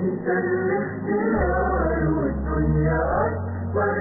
انت الاختيار والدنيا اكبر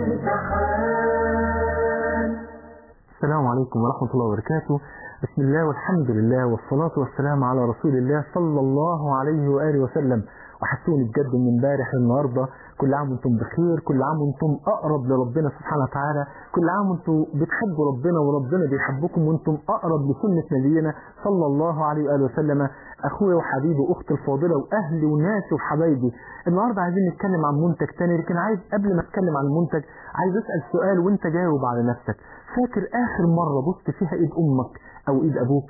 امتحان السلام عليكم ورحمة الله وبركاته بسم الله والحمد لله والصلاة والسلام على رسول الله صلى الله عليه وآله وسلم وحسوني بجد من امبارح النهاردة كل عام وانتم بخير كل عام وانتم أقرب لربنا سبحانه وتعالى كل عام وانتم بتحبوا ربنا وربنا بيحبكم وانتم أقرب لسنة نبينا صلى الله عليه وآله وسلم أخويا وحبيبي وأختي الفاضلة وأهلي وناسي وحبايبي النهاردة عايزين نتكلم عن منتج تاني لكن عايز قبل ما أتكلم عن المنتج عايز أسأل سؤال وانت جاوب على نفسك فاكر آخر مرة بصت فيها إيد أمك أو إيد أبوك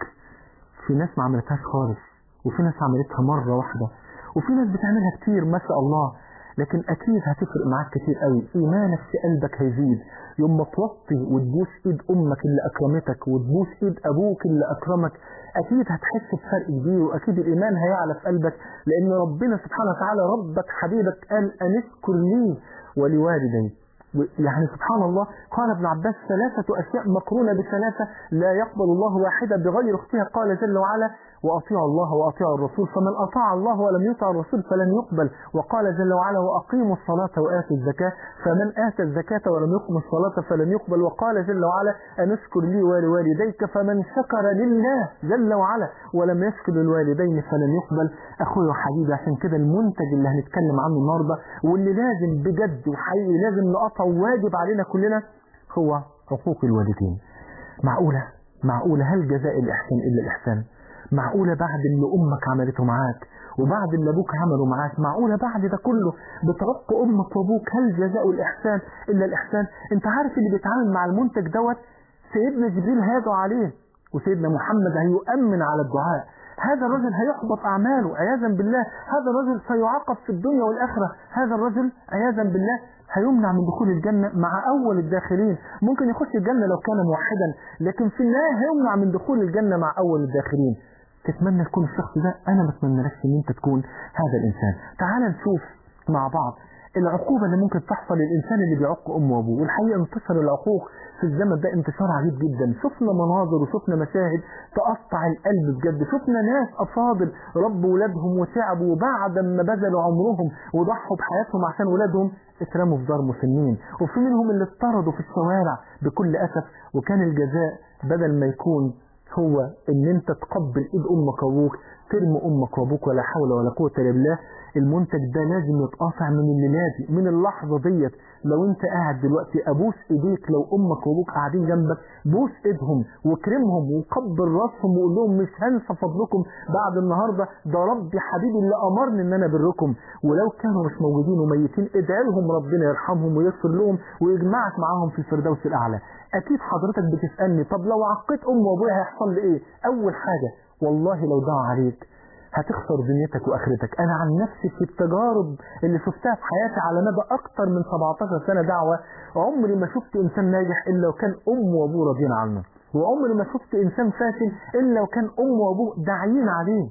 في ناس ما عملتهاش خالص وفي ناس عملتها مرة واحدة وفي ناس بتعملها كتير ما شاء الله لكن أكيد هتفرق معاك كتير قوي إيمانك في قلبك هيزيد يوم ما توطي وتبوس إيد أمك اللي أكرمتك وتبوس إيد أبوك اللي أكرمك أكيد هتحس بفرق كبير وأكيد الإيمان هيعلى في قلبك لأن ربنا سبحانه وتعالى ربك حبيبك قال أن اذكر لي ولوالدي يعني سبحان الله قال ابن عباس ثلاثة أشياء مقرونة بثلاثة لا يقبل الله واحدة بغير اختها قال جل وعلا وأطيعوا الله وأطيعوا الرسول فمن أطاع الله ولم يطع الرسول فلن يقبل وقال جل وعلا وأقيموا الصلاة وآتوا الزكاة فمن آتى الزكاة ولم يقم الصلاة فلن يقبل وقال جل وعلا أن اشكر لي ولوالديك فمن شكر لله جل وعلا ولم يشكر للوالدين فلن يقبل أخوي وحبيبي عشان كده المنتج اللي هنتكلم عنه النهاردة واللي لازم بجد وحقيقي لازم نقطع واجب علينا كلنا هو حقوق الوالدين معقولة معقولة هل جزاء الإحسان إلا الإحسان معقولة بعد اللي أمك عملته معاك وبعد اللي أبوك عمله معاك معقولة بعد ده كله بترق أمك وأبوك هل جزاء الإحسان إلا الإحسان أنت عارف اللي بيتعامل مع المنتج دوت سيدنا جبريل هيدعو عليه وسيدنا محمد هيؤمن على الدعاء هذا الرجل هيحبط أعماله عياذا بالله هذا الرجل سيعاقب في الدنيا والآخرة هذا الرجل عياذا بالله هيمنع من دخول الجنة مع أول الداخلين ممكن يخش الجنة لو كان موحدا لكن في النهاية هيمنع من دخول الجنة مع أول الداخلين تتمنى تكون الشخص ده أنا ما اتمنى ان أنت تكون هذا الإنسان تعال نشوف مع بعض العقوبة اللي ممكن تحصل للإنسان اللي بيعق أمه وأبوه والحقيقة انتشر العقوق في الزمن ده انتشار عجيب جدا شفنا مناظر وشفنا مشاهد تقطع القلب بجد شفنا ناس أفاضل ربوا ولادهم وتعبوا وبعد ما بذلوا عمرهم وضحوا بحياتهم عشان ولادهم اترموا في دار مسنين وفي منهم اللي اطردوا في الشوارع بكل أسف وكان الجزاء بدل ما يكون هو ان انت تقبل ايد امك وابوك ترمي امك وابوك ولا حول ولا قوه الا بالله المنتج ده لازم يتقاطع من الليلادي من اللحظه ديت لو انت قاعد دلوقتي ابوس ايديك لو امك وابوك قاعدين جنبك بوس ايدهم واكرمهم وقبل راسهم وقول لهم مش هنسى فضلكم بعد النهارده ده ربي حبيبي اللي امرني ان انا بركم ولو كانوا مش موجودين وميتين ادعي لهم ربنا يرحمهم ويغفر لهم ويجمعك معاهم في الفردوس الاعلى اكيد حضرتك بتسالني طب لو عقيت امي وابويا هيحصل لي ايه اول حاجه والله لو دعا عليك هتخسر دنيتك واخرتك انا عن نفسي في التجارب اللي شفتها في حياتي على مدى اكتر من 17 سنه دعوه عمري ما شفت انسان ناجح الا وكان امه وابوه راضيين عنه وعمري ما شفت انسان فاشل الا وكان امه وابوه داعيين عليه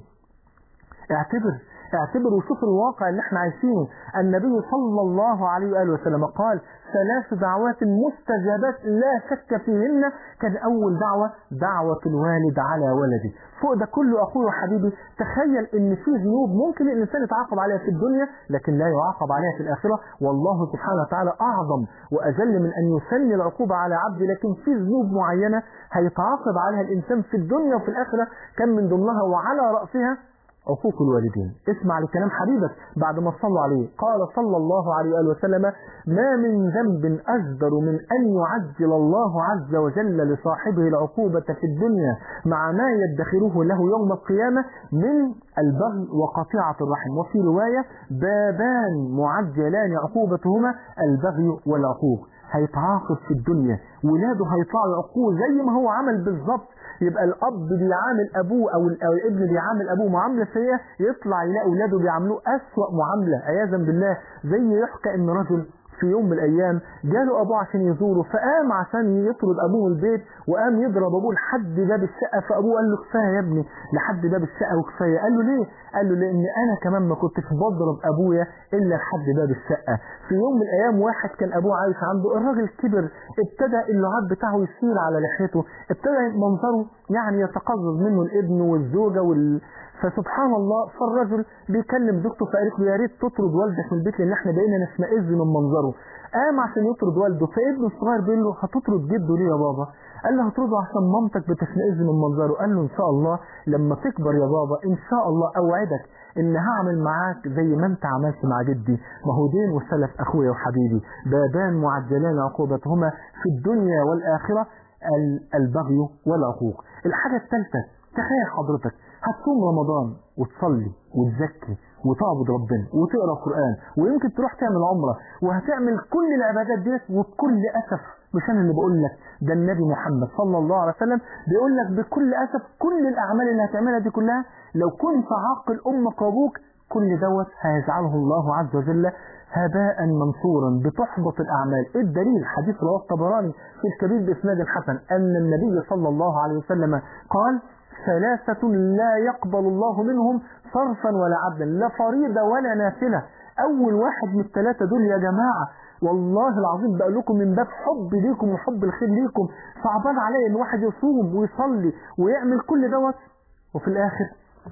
اعتبر اعتبر وشوف الواقع اللي احنا عايشينه النبي صلى الله عليه وآله وسلم قال ثلاث دعوات مستجابات لا شك فيهن كان أول دعوة دعوة الوالد على ولده فوق ده كله أخوي وحبيبي تخيل ان في ذنوب ممكن الإنسان يتعاقب عليها في الدنيا لكن لا يعاقب عليها في الآخرة والله سبحانه وتعالى أعظم وأجل من أن يسن العقوبة على عبده لكن في ذنوب معينة هيتعاقب عليها الإنسان في الدنيا وفي الآخرة كان من ضمنها وعلى رأسها عقوق الوالدين اسمع لكلام حبيبك بعد ما صلوا عليه قال صلى الله عليه وآله وسلم ما من ذنب أجدر من أن يعجل الله عز وجل لصاحبه العقوبة في الدنيا مع ما يدخره له يوم القيامة من البغي وقطيعة الرحم وفي رواية بابان معجلان عقوبتهما البغي والعقوق هيتعاقب في الدنيا ولاده هيطلعوا عقول زي ما هو عمل بالظبط يبقى الاب بيعامل ابوه او الابن بيعامل ابوه معامله سيئه يطلع يلاقي اولاده بيعاملوه اسوأ معامله عياذا بالله زي يحكى ان رجل في يوم من الايام جاله ابوه عشان يزوره فقام عشان يطرد ابوه من البيت وقام يضرب ابوه لحد باب الشقه فابوه قال له كفايه يا ابني لحد باب الشقه وكفايه قال له ليه قال له لان انا كمان ما كنتش بضرب ابويا الا لحد باب الشقه في يوم من الايام واحد كان ابوه عايش عنده الراجل كبر ابتدى اللعاب بتاعه يسير على لحيته ابتدى منظره يعني يتقزز منه الابن والزوجه وال فسبحان الله فالرجل بيكلم زوجته فقالت له يا ريت تطرد والدك من البيت لان احنا بقينا نشمئز من منظره قام عشان يطرد والده فابنه الصغير بيقول له هتطرد جده ليه يا بابا قال له هطرده عشان مامتك بتشمئز من منظره قال له ان شاء الله لما تكبر يا بابا ان شاء الله اوعدك ان هعمل معاك زي ما انت عملت مع جدي ما هو دين وسلف اخويا وحبيبي بابان معجلان عقوبتهما في الدنيا والاخره ال- البغي والعقوق الحاجه الثالثه تخيل حضرتك هتصوم رمضان وتصلي وتزكي وتعبد ربنا وتقرا قران ويمكن تروح تعمل عمره وهتعمل كل العبادات ديت وبكل اسف مش انا اللي بقول لك ده النبي محمد صلى الله عليه وسلم بيقول لك بكل اسف كل الاعمال اللي هتعملها دي كلها لو كنت عاقل امك وابوك كل دوت هيجعله الله عز وجل هباء منصورا بتحبط الاعمال إيه الدليل حديث رواه الطبراني في الكبير باسناد الحسن ان النبي صلى الله عليه وسلم قال ثلاثة لا يقبل الله منهم صرفا ولا عدلا لا فريضة ولا نافلة أول واحد من الثلاثة دول يا جماعة والله العظيم بقول لكم من باب حب ليكم وحب الخير ليكم صعبان عليا ان واحد يصوم ويصلي ويعمل كل دوت وفي الاخر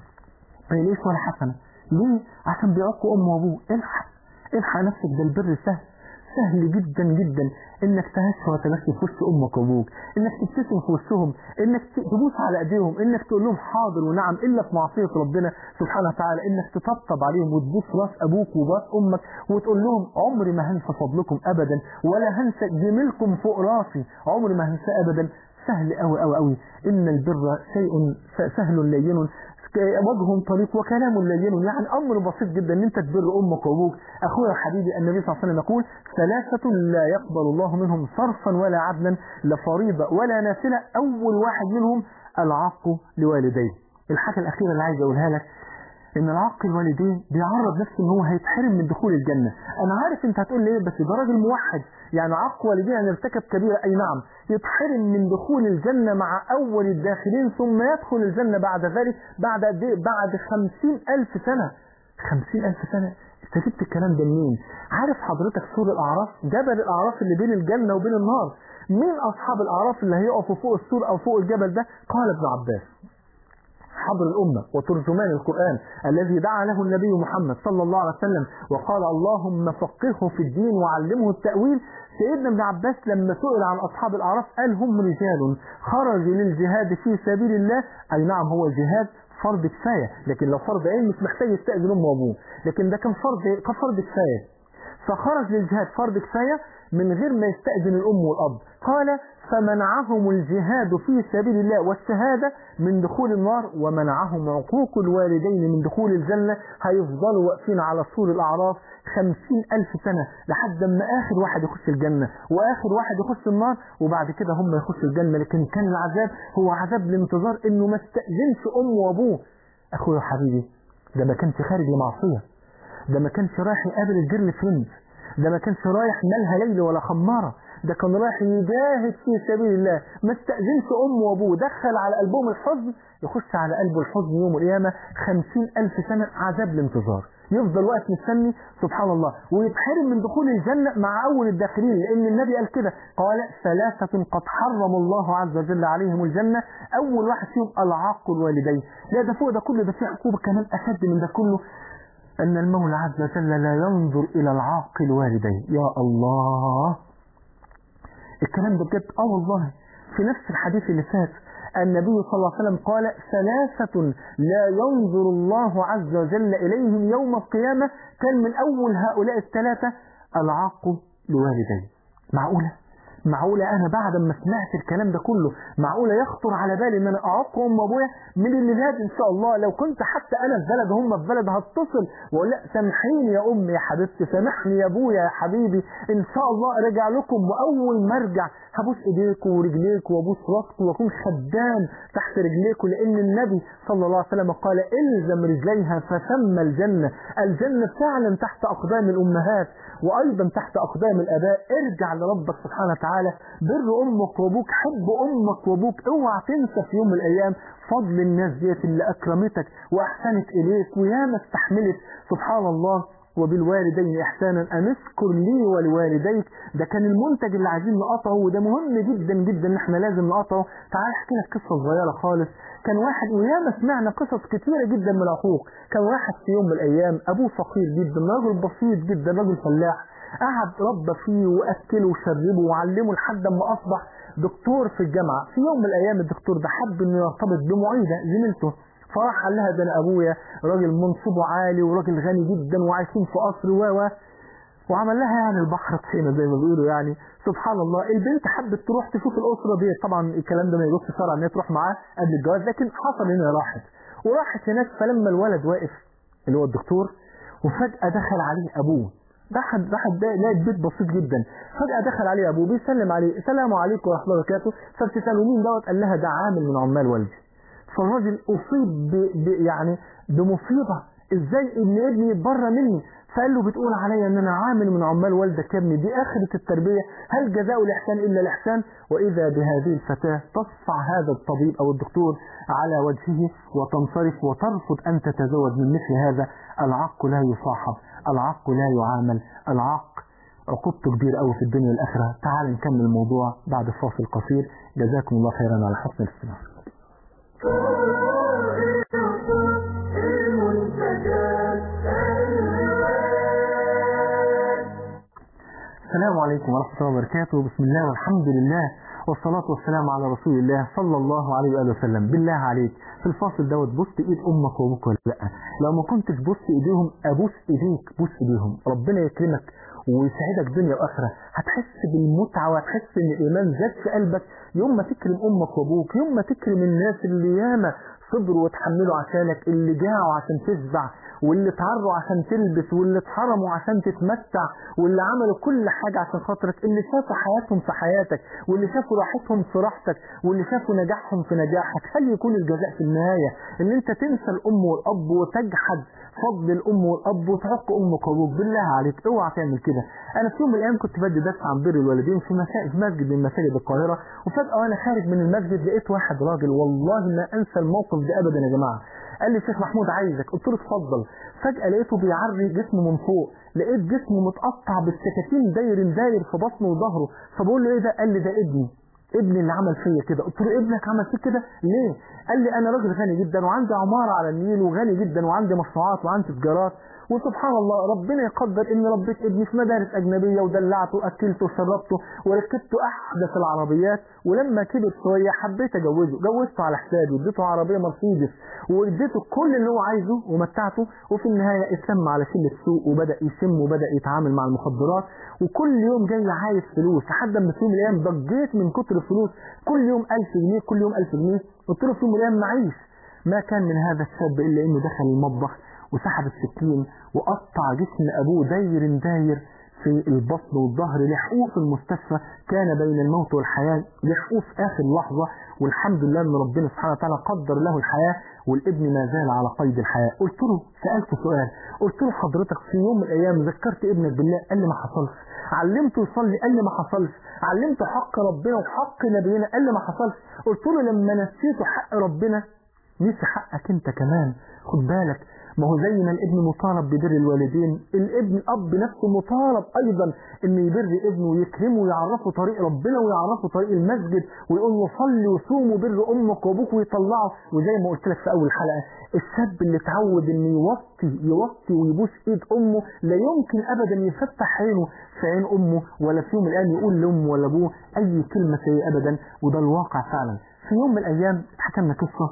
ما يلاقيش ولا حسنه ليه؟ عشان بيعقوا امه وابوه الحق الحق نفسك ده البر سهل سهل جدا جدا انك تهش وتمشي في وش امك وابوك انك تبتسم في وشهم انك تبوس على ايديهم انك تقول لهم حاضر ونعم الا في معصيه ربنا سبحانه وتعالى انك تطبطب عليهم وتبوس راس ابوك وراس امك وتقول لهم عمري ما هنسى فضلكم ابدا ولا هنسى جميلكم فوق راسي عمري ما هنسى ابدا سهل قوي قوي قوي ان البر شيء سهل لين وجه طريق وكلام لين يعني امر بسيط جدا ان انت تبر امك وابوك اخويا وحبيبي النبي صلى الله عليه وسلم يقول ثلاثه لا يقبل الله منهم صرفا ولا عدلا لا فريضه ولا نافله اول واحد منهم العاق لوالديه الحاجه الاخيره اللي عايز اقولها لك ان العاق الوالدين بيعرض نفسه ان هو هيتحرم من دخول الجنه انا عارف انت هتقول لي ايه بس ده راجل موحد يعني عاق والديه يعني ارتكب كبيره اي نعم يتحرم من دخول الجنه مع اول الداخلين ثم يدخل الجنه بعد ذلك بعد قد ايه بعد خمسين الف سنه خمسين الف سنه انت جبت الكلام ده منين عارف حضرتك سور الاعراف جبل الاعراف اللي بين الجنه وبين النار مين اصحاب الاعراف اللي هيقفوا فوق السور او فوق الجبل ده قال ابن عباس حبر الأمة وترجمان القرآن الذي دعا له النبي محمد صلى الله عليه وسلم وقال اللهم فقهه في الدين وعلمه التأويل سيدنا ابن عباس لما سئل عن أصحاب الأعراف قال هم رجال خرجوا للجهاد في سبيل الله أي نعم هو جهاد فرض كفاية لكن لو فرض عين مش محتاج يستأذن أمه وأبوه لكن ده كان فرض كان فرض كفاية فخرج للجهاد فرض كفاية من غير ما يستأذن الأم والأب قال فمنعهم الجهاد في سبيل الله والشهادة من دخول النار ومنعهم عقوق الوالدين من دخول الجنة هيفضلوا واقفين على سور الأعراف خمسين ألف سنة لحد ما آخر واحد يخش الجنة وآخر واحد يخش النار وبعد كده هم يخشوا الجنة لكن كان العذاب هو عذاب الانتظار إنه ما استأذنش أمه وأبوه أخويا وحبيبي ده ما كانش خارج لمعصية ده ما كانش رايح يقابل الجيرل فريند ده ما كانش رايح مالها ليل ولا خمارة ده كان رايح يجاهد في سبيل الله ما استأذنش أمه وأبوه دخل على قلبهم الحزن يخش على قلبه الحزن يوم القيامة خمسين ألف سنة عذاب الانتظار يفضل واقف مستني سبحان الله ويتحرم من دخول الجنة مع أول الداخلين لأن النبي قال كده قال ثلاثة قد حرم الله عز وجل عليهم الجنة أول واحد فيهم العاق الوالدين لا ده فوق ده كله ده في عقوبة كمان أشد من ده كله أن المولى عز وجل لا ينظر إلى العاق الوالدين يا الله الكلام ده بجد اه والله في نفس الحديث اللي فات النبي صلى الله عليه وسلم قال ثلاثة لا ينظر الله عز وجل إليهم يوم القيامة كان من أول هؤلاء الثلاثة العاق لوالديه معقولة معقولة أنا بعد ما سمعت الكلام ده كله معقولة يخطر على بالي إن أنا أعق أم وأبويا من الميلاد إن شاء الله لو كنت حتى أنا في بلد هم في بلد هتصل وأقول لا سامحيني يا أمي يا حبيبتي سامحني يا أبويا يا حبيبي إن شاء الله أرجع لكم وأول ما أرجع هبوس إيديكم ورجليكم وأبوس راسكم وأكون خدام تحت رجليكم لأن النبي صلى الله عليه وسلم قال إلزم رجليها فثم الجنة الجنة فعلا تحت أقدام الأمهات وأيضا تحت أقدام الآباء ارجع لربك سبحانه وتعالى بر أمك وأبوك حب أمك وأبوك اوعى تنسى في يوم من الأيام فضل الناس ديت اللي أكرمتك وأحسنت إليك وياما استحملت سبحان الله وبالوالدين إحسانا أن اشكر لي ولوالديك ده كان المنتج اللي عايزين نقطعه وده مهم جدا جدا إن احنا لازم نقطعه تعال احكي لك قصة صغيرة خالص كان واحد وياما سمعنا قصص كتيرة جدا من العقوق كان واحد في يوم من الأيام أبوه فقير جدا رجل بسيط جدا رجل فلاح قعد ربى فيه وأكله وشربه وعلمه لحد ما أصبح دكتور في الجامعة في يوم من الأيام الدكتور ده حب إنه يرتبط بمعيدة زميلته فراح قال لها ده أنا أبويا راجل منصبه عالي وراجل غني جدا وعايشين في قصر و و وعمل لها يعني البحر طحينة زي ما بيقولوا يعني سبحان الله البنت حبت تروح تشوف الأسرة دي طبعا الكلام ده ما يجوزش شرعا ان هي تروح معاه قبل الجواز لكن حصل انها راحت وراحت هناك فلما الولد واقف اللي هو الدكتور وفجأة دخل عليه أبوه دخل دخل لقى البيت بسيط جدا فجأة دخل عليه أبوه بيسلم عليه السلام عليكم ورحمة الله وبركاته فبتسأله مين دوت قال لها ده عامل من عمال والدي فالراجل أصيب ب... ب... يعني بمصيبة ازاي ان ابني يتبرى مني فقال له بتقول عليا ان انا عامل من عمال والدك يا ابني دي اخرة التربية هل جزاء الاحسان الا الاحسان واذا بهذه الفتاة تصفع هذا الطبيب او الدكتور على وجهه وتنصرف وترفض ان تتزوج من مثل هذا العق لا يصاحب العق لا يعامل العق عقوبته كبير قوي في الدنيا والاخره تعال نكمل الموضوع بعد فاصل قصير جزاكم الله خيرا على حسن الاستماع السلام عليكم ورحمة الله وبركاته بسم الله والحمد لله والصلاة والسلام على رسول الله صلى الله عليه وآله وسلم بالله عليك في الفاصل دوت بص ايد امك وابوك ولا لا لو ما كنتش بص ايديهم ابوس ايديك بص ايديهم ربنا يكرمك ويسعدك دنيا واخره هتحس بالمتعه وهتحس ان الايمان زاد في قلبك يوم ما تكرم امك وابوك يوم ما تكرم الناس اللي ياما صبروا وتحملوا عشانك اللي جاعوا عشان تشبع واللي اتعروا عشان تلبس واللي اتحرموا عشان تتمتع واللي عملوا كل حاجة عشان خاطرك اللي شافوا حياتهم في حياتك واللي شافوا راحتهم في راحتك واللي شافوا نجاحهم في نجاحك هل يكون الجزاء في النهاية ان انت تنسى الام والاب وتجحد فضل الام والاب وتعق امك وابوك بالله عليك اوعى تعمل كده انا في يوم من الايام كنت بدي درس عن بر الوالدين في مسا- في مسجد من مساجد القاهره وفجاه وانا خارج من المسجد لقيت واحد راجل والله ما انسى الموقف ده ابدا يا جماعه قال لي الشيخ محمود عايزك قلت له اتفضل فجاه لقيته بيعري جسمه من فوق لقيت جسمه متقطع بالسكاكين داير داير في بطنه وظهره فبقول له ايه ده قال لي ده ابني ابني اللي عمل فيا كده قلت له ابنك عمل فيك كده ليه قال لي انا راجل غني جدا وعندي عماره على النيل وغني جدا وعندي مشروعات وعندي تجارات وسبحان الله ربنا يقدر ان ربيت ابني في مدارس اجنبيه ودلعته واكلته وشربته وركبته احدث العربيات ولما كبر شويه حبيت اجوزه جوزته على حسابي اديته عربيه مرسيدس واديته كل اللي هو عايزه ومتعته وفي النهايه اتسمى على شله السوق وبدا يشم وبدا يتعامل مع المخدرات وكل يوم جاي عايز فلوس لحد ما في يوم من الايام ضجيت من كتر الفلوس كل يوم 1000 جنيه كل يوم 1000 جنيه قلت له في يوم من الايام معيش ما كان من هذا الشاب الا انه دخل المطبخ وسحب السكين وقطع جسم ابوه داير داير في البطن والظهر لحقوه في المستشفى كان بين الموت والحياة لحقوه في آخر لحظة والحمد لله أن ربنا سبحانه وتعالى قدر له الحياة والابن ما زال على قيد الحياة قلت له سألته سؤال قلت له حضرتك في يوم من الأيام ذكرت ابنك بالله قال لي ما حصلش علمته يصلي قال لي ما حصلش علمته حق ربنا وحق نبينا قال لي ما حصلش قلت له لما نسيته حق ربنا نسي حقك انت كمان خد بالك ما هو زي ما الابن مطالب ببر الوالدين الابن الاب نفسه مطالب ايضا ان يبر ابنه ويكرمه ويعرفه طريق ربنا ويعرفه طريق المسجد ويقول له صلي وصوم وبر امك وابوك ويطلعه وزي ما قلت لك في اول حلقه الشاب اللي اتعود انه يوطي يوطي ويبوس ايد امه لا يمكن ابدا يفتح عينه في عين امه ولا في يوم من الايام يقول لامه ولا ابوه اي كلمه سيئه ابدا وده الواقع فعلا في يوم من الايام حكمنا قصه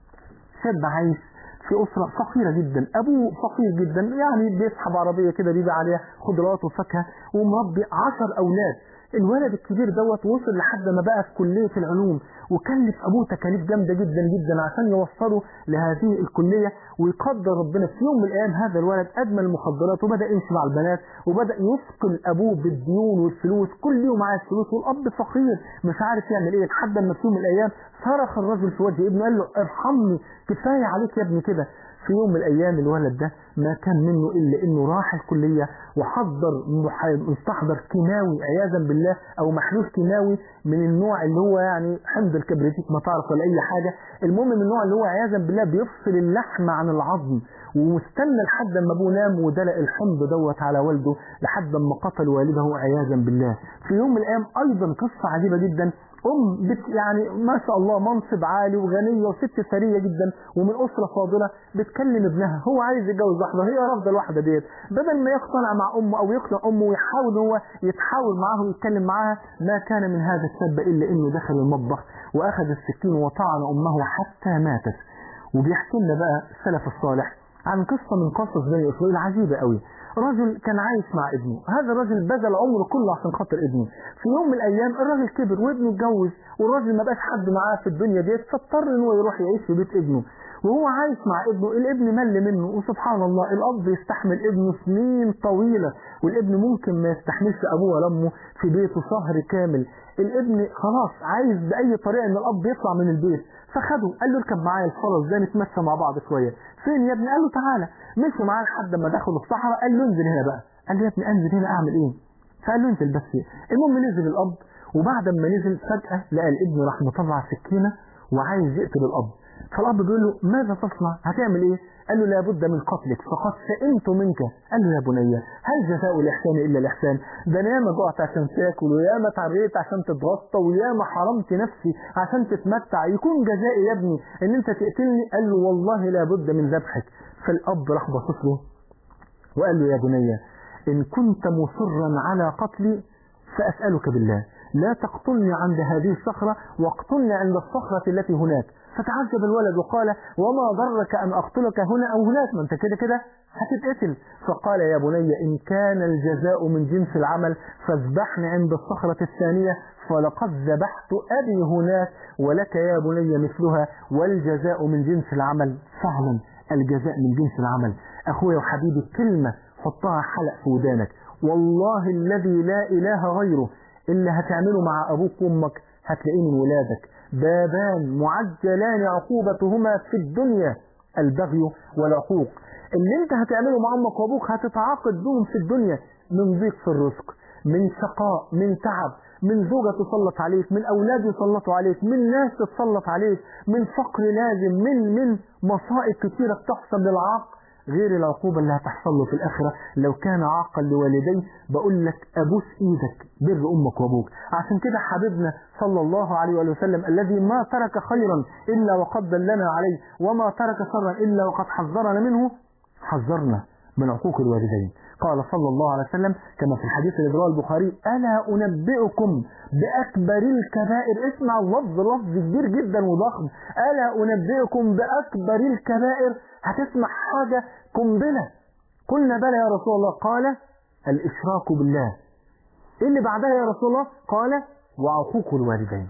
شاب عايش في أسرة فقيرة جدا أبوه فقير جدا يعني بيسحب عربية كده بيبيع عليها خضروات وفاكهة ومربي عشر أولاد الولد الكبير دوت وصل لحد ما بقى في كلية العلوم وكلف أبوه تكاليف جامدة جدا جدا عشان يوصله لهذه الكلية ويقدر ربنا في يوم من الأيام هذا الولد أدمن المخدرات وبدأ يمشي مع البنات وبدأ يثقل أبوه بالديون والفلوس كل يوم عايز فلوس والأب فقير مش عارف يعمل إيه لحد ما في يوم من الأيام صرخ الرجل في وجه ابنه قال له ارحمني كفاية عليك يا ابني كده في يوم من الأيام الولد ده ما كان منه إلا إنه راح الكلية وحضر مح- مستحضر كيماوي عياذا بالله بالله او محلول كيماوي من النوع اللي هو يعني حمض الكبريتيك ما تعرف ولا اي حاجه المهم من النوع اللي هو عياذا بالله بيفصل اللحم عن العظم ومستنى لحد ما ابوه نام ودلق الحمض دوت على والده لحد ما قتل والده عياذا بالله في يوم من الايام ايضا قصه عجيبه جدا ام بت يعني ما شاء الله منصب عالي وغنيه وست ثريه جدا ومن اسره فاضله بتكلم ابنها هو عايز يتجوز واحده هي رافضه الواحده ديت بدل ما يقتنع مع امه او يقنع امه ويحاول هو يتحاول معاها ويتكلم معاها ما كان من هذا الشاب الا انه دخل المطبخ واخذ السكين وطعن امه حتى ماتت وبيحكي لنا بقى السلف الصالح عن قصه من قصص بني اسرائيل عجيبه قوي رجل كان عايش مع ابنه هذا الرجل بذل عمره كله عشان خاطر ابنه في يوم من الايام الراجل كبر وابنه اتجوز والراجل ما بقاش حد معاه في الدنيا ديت فاضطر ان هو يروح يعيش في بيت ابنه وهو عايش مع ابنه الابن مل منه وسبحان الله الاب يستحمل ابنه سنين طويله والابن ممكن ما يستحملش ابوه ولا امه في بيته شهر كامل الابن خلاص عايز باي طريقه ان الاب يطلع من البيت فخده قال له اركب معايا الفرس ده نتمشى مع بعض شويه فين يا ابني قال له تعالى مشي معاه لحد ما دخلوا الصحراء قال له انزل هنا بقى قال له يا ابني انزل هنا اعمل ايه فقال له انزل بس المهم نزل الاب وبعد ما نزل فجاه لقى الابن راح مطلع سكينه وعايز يقتل الاب فالاب بيقول له ماذا تصنع هتعمل ايه قال له لابد من قتلك فقد سئمت منك قال له يا بني هل جزاء الاحسان الا الاحسان ده انا ياما جعت عشان تاكل وياما اتعريت عشان تتغطى وياما حرمت نفسي عشان تتمتع يكون جزائي يا ابني ان انت تقتلني قال له والله لابد من ذبحك فالاب راح باصص له وقال له يا بني ان كنت مصرا على قتلي فاسالك بالله لا تقتلني عند هذه الصخره واقتلني عند الصخره التي هناك فتعجب الولد وقال وما ضرك أن أقتلك هنا أو هناك ما أنت كده كده هتتقتل فقال يا بني إن كان الجزاء من جنس العمل فاذبحني عند الصخرة الثانية فلقد ذبحت أبي هناك ولك يا بني مثلها والجزاء من جنس العمل فعلا الجزاء من جنس العمل أخويا وحبيبي كلمة حطها حلق في ودانك والله الذي لا إله غيره اللي هتعمله مع أبوك وأمك هتلاقيه من ولادك بابان معجلان عقوبتهما في الدنيا البغي والعقوق اللي انت هتعمله مع امك وابوك هتتعاقد بهم في الدنيا من ضيق في الرزق من شقاء من تعب من زوجة تسلط عليك من أولاد يسلطوا عليك من ناس تتسلط عليك من فقر لازم من من مصائب كثيرة بتحصل للعاق غير العقوبة اللي هتحصل له في الآخرة لو كان عاقا لوالديه بقول لك أبوس إيدك بر أمك وأبوك عشان كده حبيبنا صلى الله عليه وآله وسلم الذي ما ترك خيرا إلا وقد دلنا عليه وما ترك شرا إلا وقد حذرنا منه حذرنا من عقوق الوالدين قال صلى الله عليه وسلم كما في الحديث الذي رواه البخاري ألا أنبئكم بأكبر الكبائر اسمع اللفظ لفظ كبير جدا وضخم ألا أنبئكم بأكبر الكبائر هتسمع حاجة قنبلة قلنا بلى يا رسول الله قال الإشراك بالله إيه اللي بعدها يا رسول الله قال وعقوق الوالدين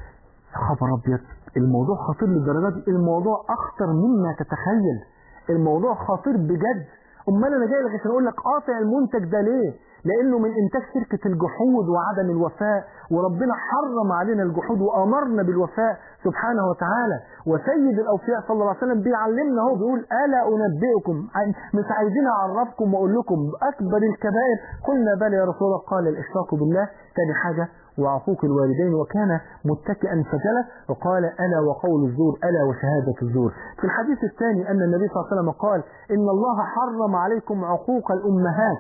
خبر أبيض الموضوع خطير للدرجة دي الموضوع أخطر مما تتخيل الموضوع خطير بجد امال انا جاي لك عشان اقول لك قاطع المنتج ده ليه لانه من انتاج شركه الجحود وعدم الوفاء وربنا حرم علينا الجحود وامرنا بالوفاء سبحانه وتعالى وسيد الاوفياء صلى الله عليه وسلم بيعلمنا هو بيقول الا انبئكم مش عايزين اعرفكم واقول لكم اكبر الكبائر قلنا بلى يا رسول الله قال الاشراك بالله ثاني حاجه وعقوق الوالدين وكان متكئا فجلس وقال ألا وقول الزور ألا وشهادة الزور في الحديث الثاني أن النبي صلى الله عليه وسلم قال إن الله حرم عليكم عقوق الأمهات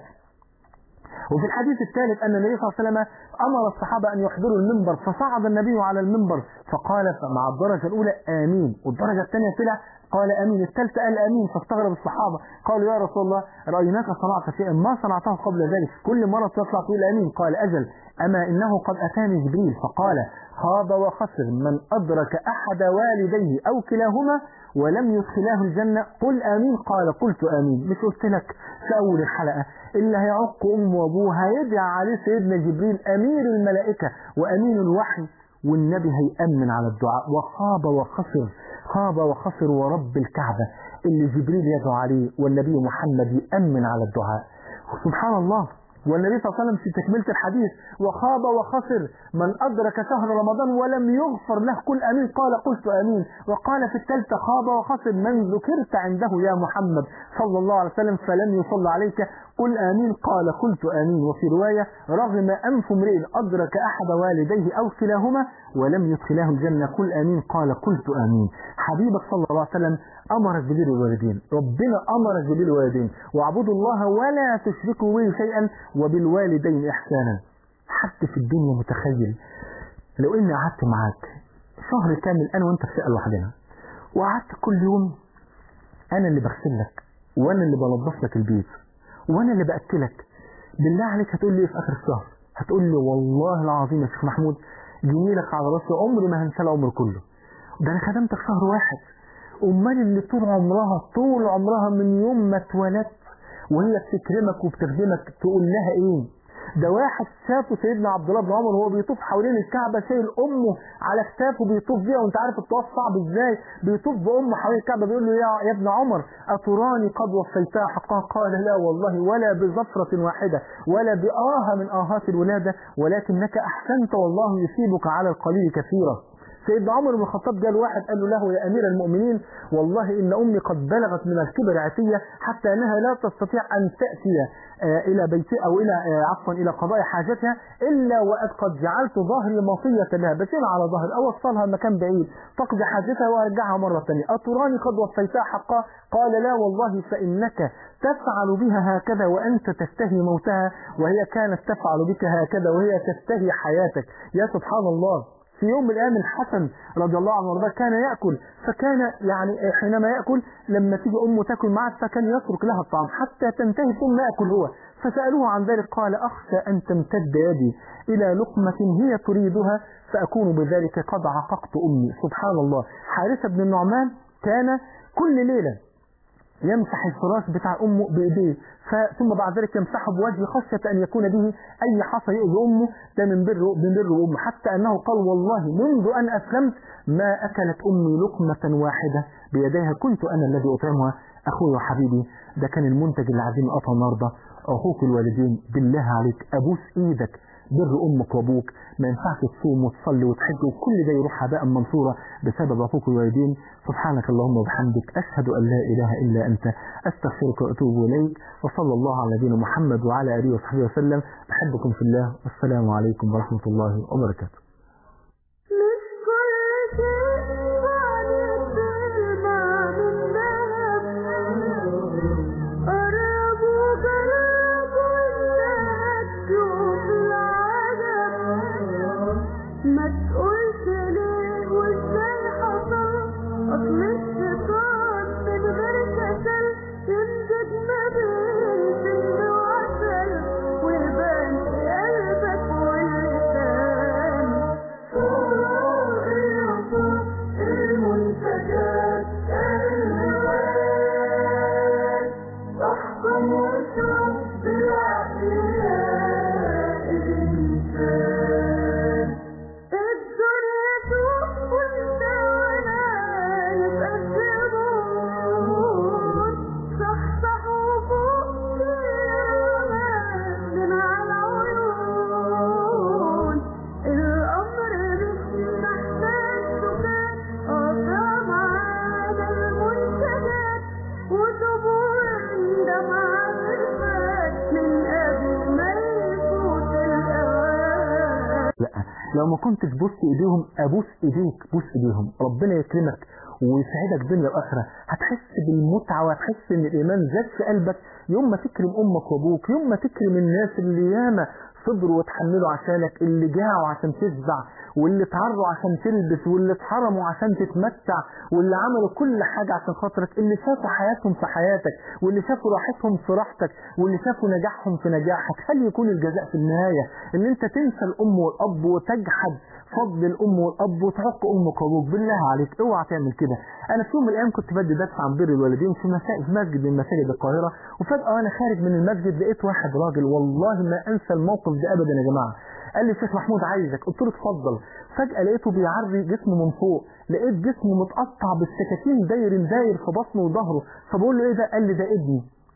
وفي الحديث الثالث أن النبي صلى الله عليه وسلم أمر الصحابة أن يحضروا المنبر فصعد النبي على المنبر فقال مع الدرجة الأولى آمين والدرجة الثانية طلع قال امين الثالثة قال امين فاستغرب الصحابة قالوا يا رسول الله رأيناك صنعت شيئا ما صنعته قبل ذلك كل مرة تطلع تقول امين قال اجل اما انه قد اتاني جبريل فقال خاب وخسر من ادرك احد والديه او كلاهما ولم يدخلاه الجنة قل امين قال قلت امين مش قلت لك في اول الحلقة اللي هيعق امه وابوه هيدعى عليه سيدنا جبريل امير الملائكة وامين الوحي والنبي هيأمن على الدعاء وخاب وخسر خاب وخسر ورب الكعبة اللي جبريل يدعو عليه والنبي محمد يأمن على الدعاء سبحان الله والنبي صلى الله عليه وسلم في تكملة الحديث وخاب وخسر من أدرك شهر رمضان ولم يغفر له كل أمين قال قلت أمين وقال في الثالثة خاب وخسر من ذكرت عنده يا محمد صلى الله عليه وسلم فلم يصل عليك قل آمين قال قلت آمين وفي رواية رغم أنف امرئ أدرك أحد والديه أو كلاهما ولم يدخلاه الجنة قل آمين قال قلت آمين حبيبك صلى الله عليه وسلم أمرك ببر الوالدين ربنا أمرك ببر الوالدين واعبدوا الله ولا تشركوا به شيئا وبالوالدين إحسانا حتى في الدنيا متخيل لو إني قعدت معاك شهر كامل أنا وأنت في شقة لوحدنا وقعدت كل يوم أنا اللي بغسل لك وأنا اللي بنظف لك البيت وأنا اللي بأكلك بالله عليك هتقول لي إيه في آخر الشهر هتقول لي والله العظيم يا شيخ محمود جميلك على راسي عمري ما هنسى العمر كله ده أنا خدمتك شهر واحد أمال اللي طول عمرها طول عمرها من يوم ما اتولدت وهي بتكرمك وبتخدمك تقول لها ايه ده واحد شافه سيدنا عبد الله بن عمر وهو بيطوف حوالين الكعبه شايل امه على كتافه بيطوف بيها وانت عارف الطواف صعب ازاي بيطوف بامه حوالين الكعبه بيقول له يا, يا ابن عمر اتراني قد وفيتها حقها قال لا والله ولا بزفره واحده ولا بآه من آهات الولاده ولكنك احسنت والله يثيبك على القليل كثيرا سيدنا عمر بن الخطاب جاء واحد قال له له يا امير المؤمنين والله ان امي قد بلغت من الكبر عتيه حتى انها لا تستطيع ان تاتي آه الى بيتي او الى آه عفوا الى قضاء حاجتها الا وقد قد جعلت ظهري مطيه لها بسير على ظهر اوصلها مكان بعيد تقضي حاجتها وارجعها مره ثانيه اتراني قد وفيتها حقها قال لا والله فانك تفعل بها هكذا وانت تشتهي موتها وهي كانت تفعل بك هكذا وهي تشتهي حياتك يا سبحان الله في يوم من الايام الحسن رضي الله عنه وارضاه كان ياكل فكان يعني حينما ياكل لما تيجي امه تاكل معه فكان يترك لها الطعام حتى تنتهي ثم ياكل هو فسالوه عن ذلك قال اخشى ان تمتد يدي الى لقمه هي تريدها فاكون بذلك قد عققت امي سبحان الله حارثه بن النعمان كان كل ليله يمسح الفراش بتاع امه بايديه ثم بعد ذلك يمسحه بوجهه خشيه ان يكون به اي حصى يؤذي امه ده من بره من بره امه حتى انه قال والله منذ ان اسلمت ما اكلت امي لقمه واحده بيديها كنت انا الذي اطعمها اخوي وحبيبي ده كان المنتج اللي عايزين نقطعه النهارده اخوك الوالدين بالله عليك ابوس ايدك بر امك وابوك ما ينفعش تصوم وتصلي وتحج وكل ده يروح هباء منصورا بسبب اخوك الوالدين سبحانك اللهم وبحمدك اشهد ان لا اله الا انت استغفرك واتوب اليك وصلى الله على نبينا محمد وعلى اله وصحبه وسلم بحبكم في الله والسلام عليكم ورحمه الله وبركاته مش كل شيء بعد الظلمة من ذهب قربوا قربوا الناس تشوف العجب ما تقولش ليه وازاي حصل اصل الشيطان من غير كسل يمزج ما بين سم وعسل ويبان في قلبك واللسان فوق العصور المنتجات الهوان احكم واشرب بالعقل يا انسان الدنيا سوق وانت وانا نبقى الزبون صحصح وفوق من على العيون الامر مش محتاج سكان قطع معانا المنتجات وطبوع دمع الفات من قبل ما يفوت الاوان لا لو ما كنتش بوس ايديهم ابوس ايديك بوس ايديهم ربنا يكرمك ويسعدك دنيا واخره هتحس بالمتعه وهتحس ان الايمان زاد في قلبك يوم ما تكرم امك وابوك يوم ما تكرم الناس اللي ياما صبروا وتحملوا عشانك اللي جاعوا عشان تشبع واللي اتعروا عشان تلبس واللي اتحرموا عشان تتمتع واللي عملوا كل حاجة عشان خاطرك اللي شافوا حياتهم في حياتك واللي شافوا راحتهم في راحتك واللي شافوا نجاحهم في نجاحك هل يكون الجزاء في النهاية ان انت تنسى الام والاب وتجحد فضل الام والاب وتعق امك وابوك بالله عليك اوعى تعمل كده انا في يوم من الايام كنت بدي درس عن بر الوالدين في مسا- في مسجد من مساجد القاهره وفجاه وانا خارج من المسجد لقيت واحد راجل والله ما انسى الموقف ده ابدا يا جماعه قال لي الشيخ محمود عايزك قلت له اتفضل فجاه لقيته بيعري جسمه من فوق لقيت جسمه متقطع بالسكاكين داير داير في بطنه وظهره فبقول له ايه ده قال لي ده ابني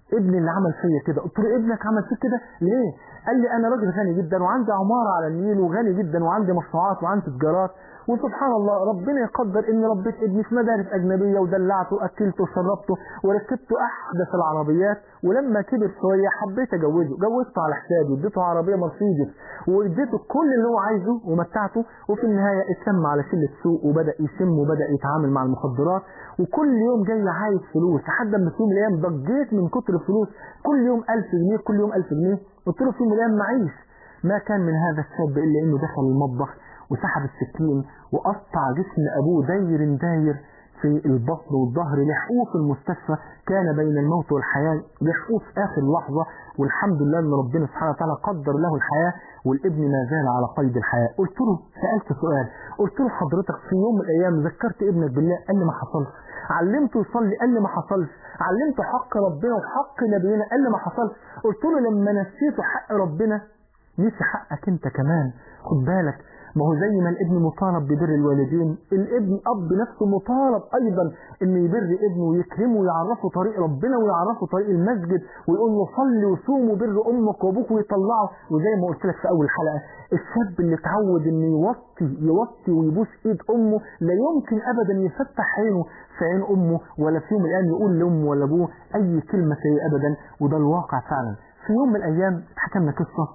ابني اللي عمل فيا كده قلت له ابنك عمل فيك كده ليه قال لي انا راجل غني جدا وعندي عماره على النيل وغني جدا وعندي مشروعات وعندي تجارات وسبحان الله ربنا يقدر ان ربيت ابني في مدارس اجنبيه ودلعته واكلته وشربته وركبته احدث العربيات ولما كبر شويه حبيت اجوزه جوزته على حسابي اديته عربيه مرسيدس واديته كل اللي هو عايزه ومتعته وفي النهايه اتسمى على شله سوق وبدا يشم وبدا يتعامل مع المخدرات وكل يوم جاي عايز فلوس لحد ما في يوم من الايام ضجيت من كتر الفلوس كل يوم 1000 جنيه كل يوم 1000 جنيه قلت له في يوم من الايام معيش ما كان من هذا الشاب الا انه دخل المطبخ وسحب السكين وقطع جسم ابوه داير داير في البطن والظهر لحقوه في المستشفى كان بين الموت والحياة لحقوه في آخر لحظة والحمد لله أن ربنا سبحانه وتعالى قدر له الحياة والابن ما زال على قيد الحياة قلت له سألت سؤال قلت له حضرتك في يوم من الأيام ذكرت ابنك بالله قال لي ما حصلش علمته يصلي قال لي ما حصلش علمته حق ربنا وحق نبينا قال لي ما حصلش قلت له لما نسيته حق ربنا نسي حقك انت كمان خد بالك ما هو زي ما الابن مطالب ببر الوالدين الابن اب نفسه مطالب ايضا انه يبر ابنه ويكرمه ويعرفه طريق ربنا ويعرفه طريق المسجد ويقول له صلي وصوم وبر امك وابوك ويطلعه وزي ما قلت لك في اول حلقه الشاب اللي اتعود انه يوطي يوطي ويبوس ايد امه لا يمكن ابدا يفتح عينه في عين امه ولا في يوم من الايام يقول لامه ولا ابوه اي كلمه سيئه ابدا وده الواقع فعلا في يوم من الايام حكمنا قصه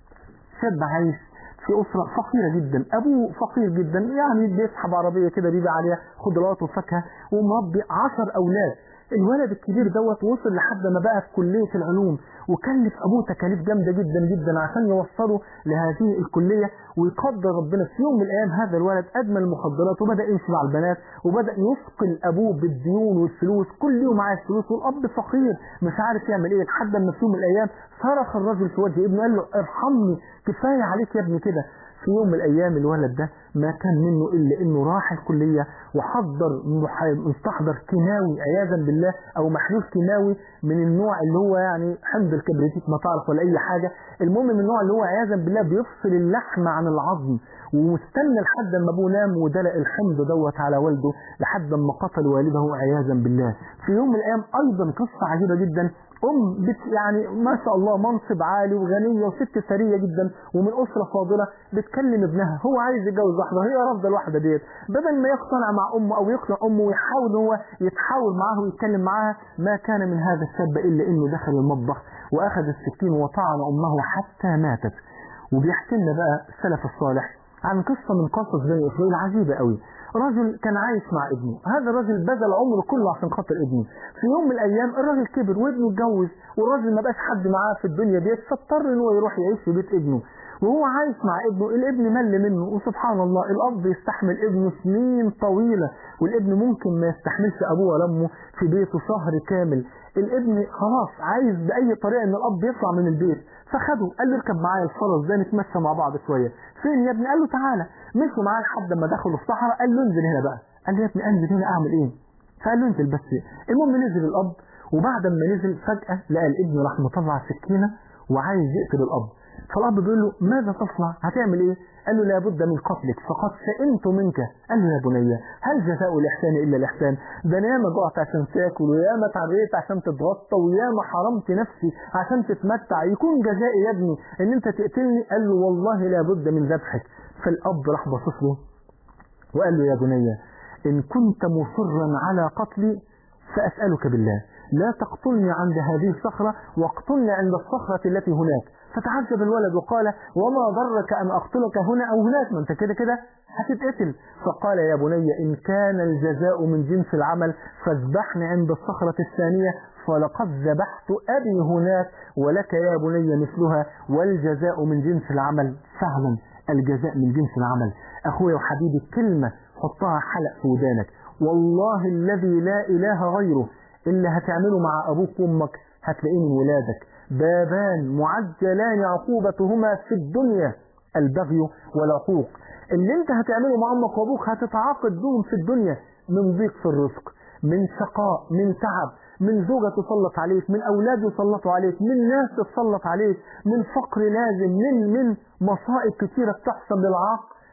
شاب عايش في أسرة فقيرة جدا أبوه فقير جدا يعني بيسحب عربية كده بيبيع عليها خضروات وفاكهة ومربي عشر أولاد الولد الكبير دوت وصل لحد ما بقى في كلية العلوم وكلف أبوه تكاليف جامدة جدا جدا عشان يوصله لهذه الكلية ويقدر ربنا في يوم من الأيام هذا الولد أدمن المخدرات وبدأ يمشي مع البنات وبدأ يثقل أبوه بالديون والفلوس كل يوم عايز فلوس والأب فقير مش عارف يعمل إيه لحد ما في يوم من الأيام صرخ الرجل في وجه ابنه قال له ارحمني كفاية عليك يا ابني كده في يوم من الأيام الولد ده ما كان منه إلا إنه راح الكلية وحضر مستحضر كيماوي عياذا بالله أو محلول كيماوي من النوع اللي هو يعني حمض الكبريتيك ما تعرف ولا أي حاجة المهم من النوع اللي هو عياذا بالله بيفصل اللحم عن العظم ومستنى لحد ما أبوه نام ودلق الحمض دوت على والده لحد ما قتل والده عياذا بالله في يوم من الأيام أيضا قصة عجيبة جدا أم بت يعني ما شاء الله منصب عالي وغنية وست ثرية جدا ومن أسرة فاضلة بتكلم ابنها هو عايز يتجوز واحدة هي رافضة الواحدة ديت بدل ما يقتنع مع أمه أو يقنع أمه ويحاول هو يتحاول معاها ويتكلم معاها ما كان من هذا الشاب إلا إنه دخل المطبخ وأخذ السكين وطعن أمه حتى ماتت وبيحكي لنا بقى السلف الصالح عن قصة من قصص بني إسرائيل عجيبة قوي رجل كان عايش مع ابنه هذا الرجل بذل عمره كله عشان خاطر ابنه في يوم من الايام الراجل كبر وابنه اتجوز والراجل ما بقاش حد معاه في الدنيا ديت فاضطر ان هو يروح يعيش في بيت ابنه وهو عايش مع ابنه الابن مل منه وسبحان الله الاب يستحمل ابنه سنين طويله والابن ممكن ما يستحملش ابوه ولا امه في بيته شهر كامل الابن خلاص عايز باي طريقه ان الاب يطلع من البيت فخده قال له اركب معايا الفرس ده نتمشى مع بعض شويه فين يا ابني قال له تعالى مشوا معاه لحد ما دخلوا الصحراء قال له انزل هنا بقى قال له يا ابني انزل هنا اعمل ايه فقال له انزل بس المهم نزل الاب وبعد ما نزل فجاه لقى الابن راح مطلع سكينه وعايز يقتل الاب فالاب بيقول له ماذا تصنع هتعمل ايه قال له لابد من قتلك فقد سئمت منك قال له يا بني هل جزاء الاحسان الا الاحسان ده انا ياما جعت عشان تاكل وياما تعبت عشان تتغطى وياما حرمت نفسي عشان تتمتع يكون جزائي يا ابني ان انت تقتلني قال له والله لابد من ذبحك فالاب راح باصص له وقال له يا بني ان كنت مصرا على قتلي فاسالك بالله لا تقتلني عند هذه الصخرة واقتلني عند الصخرة التي هناك فتعجب الولد وقال وما ضرك أن أقتلك هنا أو هناك ما أنت كده كده هتتقتل فقال يا بني إن كان الجزاء من جنس العمل فاذبحني عند الصخرة الثانية فلقد ذبحت أبي هناك ولك يا بني مثلها والجزاء من جنس العمل فعلا الجزاء من جنس العمل أخويا وحبيبي كلمة حطها حلق في ودانك والله الذي لا إله غيره اللي هتعمله مع أبوك وأمك هتلاقيه من ولادك بابان معجلان عقوبتهما في الدنيا البغي والعقوق اللي انت هتعمله مع أمك وأبوك هتتعاقد بهم في الدنيا من ضيق في الرزق من شقاء من تعب من زوجة تسلط عليك من أولاد يسلطوا عليك من ناس تسلط عليك من فقر لازم من من مصائب كثيرة بتحصل للعاق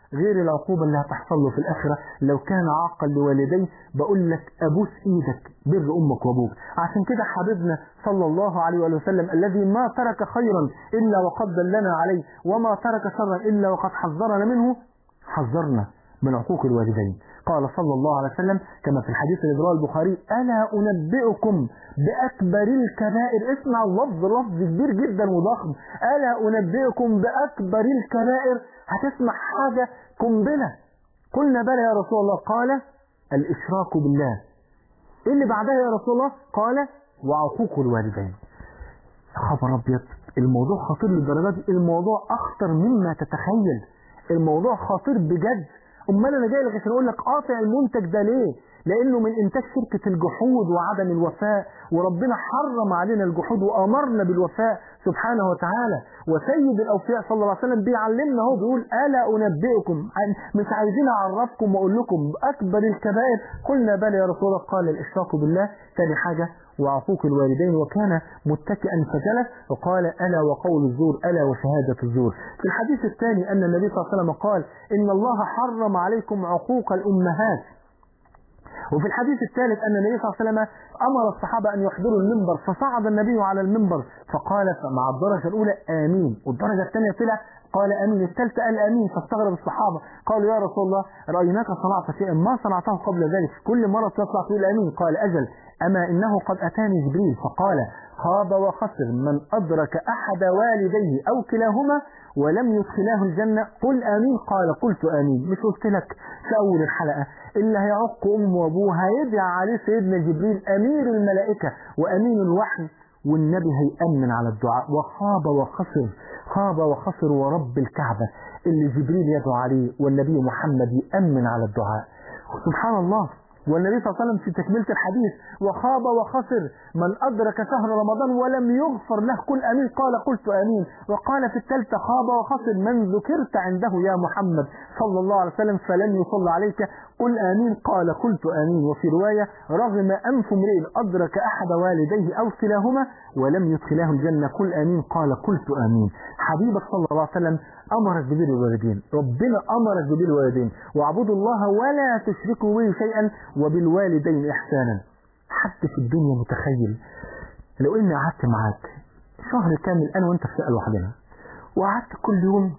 غير العقوبة اللي هتحصل له في الآخرة لو كان عاقا لوالديه بقول لك أبوس إيدك بر أمك وأبوك عشان كده حبيبنا صلى الله عليه وآله وسلم الذي ما ترك خيرا إلا وقد دلنا عليه وما ترك شرا إلا وقد حذرنا منه حذرنا من عقوق الوالدين قال صلى الله عليه وسلم كما في الحديث الذي رواه البخاري ألا أنبئكم بأكبر الكبائر اسمع اللفظ لفظ كبير جدا وضخم ألا أنبئكم بأكبر الكبائر هتسمع حاجة قنبلة قلنا بلى يا رسول الله قال الإشراك بالله إيه اللي بعدها يا رسول الله قال وعقوق الوالدين خبر أبيض الموضوع خطير للدرجات دي الموضوع أخطر مما تتخيل الموضوع خطير بجد امال انا جاي لك عشان اقول لك قاطع المنتج ده ليه لانه من انتاج شركه الجحود وعدم الوفاء وربنا حرم علينا الجحود وامرنا بالوفاء سبحانه وتعالى وسيد الاوفياء صلى الله عليه وسلم بيعلمنا اهو بيقول الا انبئكم عن مش عايزين اعرفكم واقول لكم اكبر الكبائر قلنا بلى يا رسول الله قال الاشراك بالله ثاني حاجه وعقوق الوالدين وكان متكئا فجلس وقال ألا وقول الزور ألا وشهادة الزور في الحديث الثاني أن النبي صلى الله عليه وسلم قال إن الله حرم عليكم عقوق الأمهات وفي الحديث الثالث أن النبي صلى الله عليه وسلم أمر الصحابة أن يحضروا المنبر فصعد النبي على المنبر فقال مع الدرجة الأولى آمين والدرجة الثانية طلع قال امين الثالثه قال امين فاستغرب الصحابه قالوا يا رسول الله رايناك صنعت شيئا ما صنعته قبل ذلك كل مره تطلع تقول امين قال اجل اما انه قد اتاني جبريل فقال خاب وخسر من ادرك احد والديه او كلاهما ولم يدخلاه الجنه قل امين قال قلت امين مش قلت لك في اول الحلقه اللي هيعق امه وابوه هيدعى عليه سيدنا جبريل امير الملائكه وامين الوحي والنبي هيأمن على الدعاء وخاب وخسر خاب وخسر ورب الكعبة اللي جبريل يدعو عليه والنبي محمد يأمن على الدعاء سبحان الله والنبي صلى الله عليه وسلم في تكملة الحديث وخاب وخسر من أدرك شهر رمضان ولم يغفر له كل أمين قال قلت أمين وقال في الثالثة خاب وخسر من ذكرت عنده يا محمد صلى الله عليه وسلم فلم يصل عليك قل آمين قال قلت آمين وفي رواية رغم أنف امرئ أدرك أحد والديه أو كلاهما ولم يدخلاه الجنة قل آمين قال قلت آمين حبيبك صلى الله عليه وسلم أمرك ببر الوالدين ربنا أمرك ببر الوالدين واعبدوا الله ولا تشركوا به شيئا وبالوالدين إحسانا حتى في الدنيا متخيل لو إني قعدت معاك شهر كامل أنا وأنت في شقة لوحدنا وقعدت كل يوم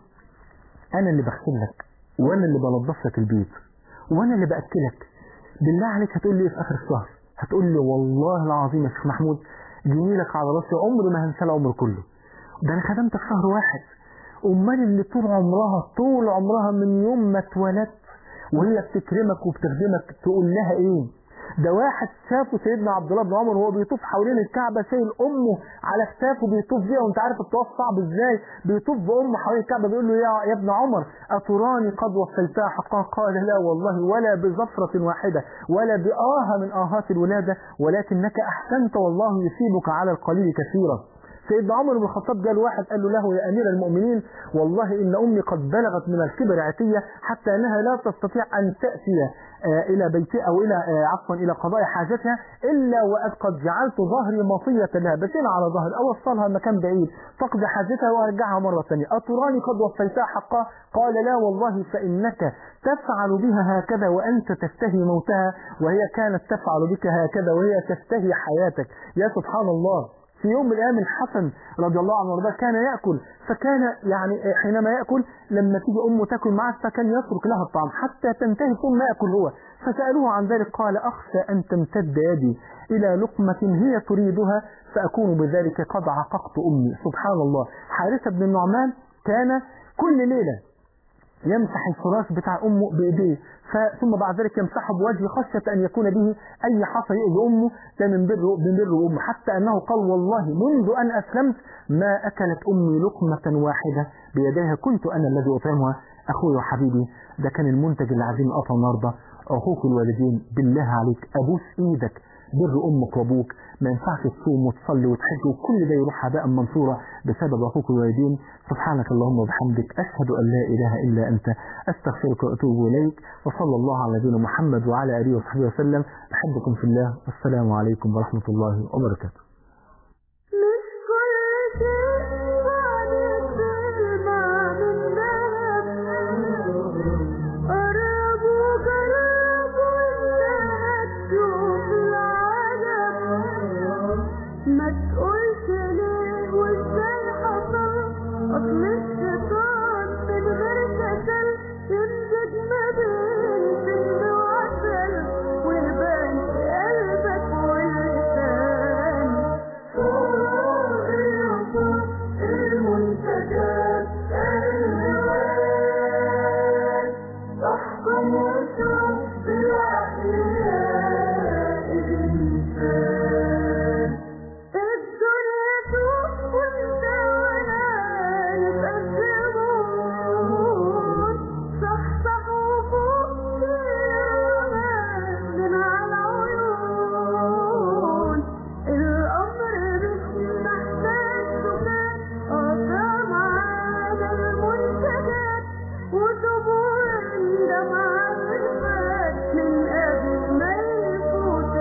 أنا اللي بغسل لك وأنا اللي بنظف لك البيت وأنا اللي بأكلك بالله عليك هتقول لي إيه في آخر الشهر هتقول لي والله العظيم يا شيخ محمود جميلك على راسي عمري ما هنسى العمر كله ده أنا خدمتك شهر واحد أمال اللي طول عمرها طول عمرها من يوم ما اتولدت وهي بتكرمك وبتخدمك تقول لها ايه ده واحد شافه سيدنا عبد الله بن عمر وهو بيطوف حوالين الكعبه شايل امه على كتافه بيطوف بيها وانت عارف الطواف صعب ازاي بيطوف بامه حوالين الكعبه بيقول له يا يا ابن عمر اتراني قد وفيتها حقا قال لا والله ولا بزفره واحده ولا بآه من آهات الولاده ولكنك احسنت والله يثيبك على القليل كثيرا سيدنا عمر بن الخطاب جاء واحد قال له له يا امير المؤمنين والله ان امي قد بلغت من الكبر عتيه حتى انها لا تستطيع ان تاتي آه الى بيتها او الى آه عفوا الى قضاء حاجتها الا وقد قد جعلت ظهري مطيه لها بشيلها على ظهري اوصلها مكان بعيد تقضي حاجتها وارجعها مره ثانيه اتراني قد وفيتها حقها قال لا والله فانك تفعل بها هكذا وانت تشتهي موتها وهي كانت تفعل بك هكذا وهي تشتهي حياتك يا سبحان الله في يوم من الايام الحسن رضي الله عنه وارضاه كان ياكل فكان يعني حينما ياكل لما تيجي امه تاكل معه فكان يترك لها الطعام حتى تنتهي ثم ياكل هو فسالوه عن ذلك قال اخشى ان تمتد يدي الى لقمه هي تريدها فاكون بذلك قد عققت امي سبحان الله حارثه بن النعمان كان كل ليله يمسح الفراش بتاع امه بايديه ثم بعد ذلك يمسحه بوجهه خشيه ان يكون به اي حصى يؤذي امه ده من بره من بره امه حتى انه قال والله منذ ان اسلمت ما اكلت امي لقمه واحده بيديها كنت انا الذي اطعمها اخوي وحبيبي ده كان المنتج اللي عايزين نقطعه النهارده عقوق الوالدين بالله عليك ابوس ايدك بر امك وابوك ما ينفعش تصوم وتصلي وتحج وكل ده يروح هباء منصورا بسبب عقوق الوالدين سبحانك اللهم وبحمدك اشهد ان لا اله الا انت استغفرك واتوب اليك وصلى الله على نبينا محمد وعلى اله وصحبه وسلم احبكم في الله والسلام عليكم ورحمه الله وبركاته مش كل شيء بعد الظلمة من ذهب ما تقولش ليه وازاي حصل اصل الشيطان من غير كسل يمزج ما بين سم وعسل ويبان في قلبك واللسان فوق العصا المنتجات الهوان تحكم وتشوف بالعقل يا إنسان الدنيا سوق وانت وانا نتقدمون صح صح وفوق من على العيون الأمر مش محتاج سكات قطع معانا المنتجات وطبوع عندما عرفت من قبل ما يفوت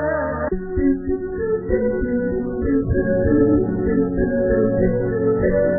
الأوان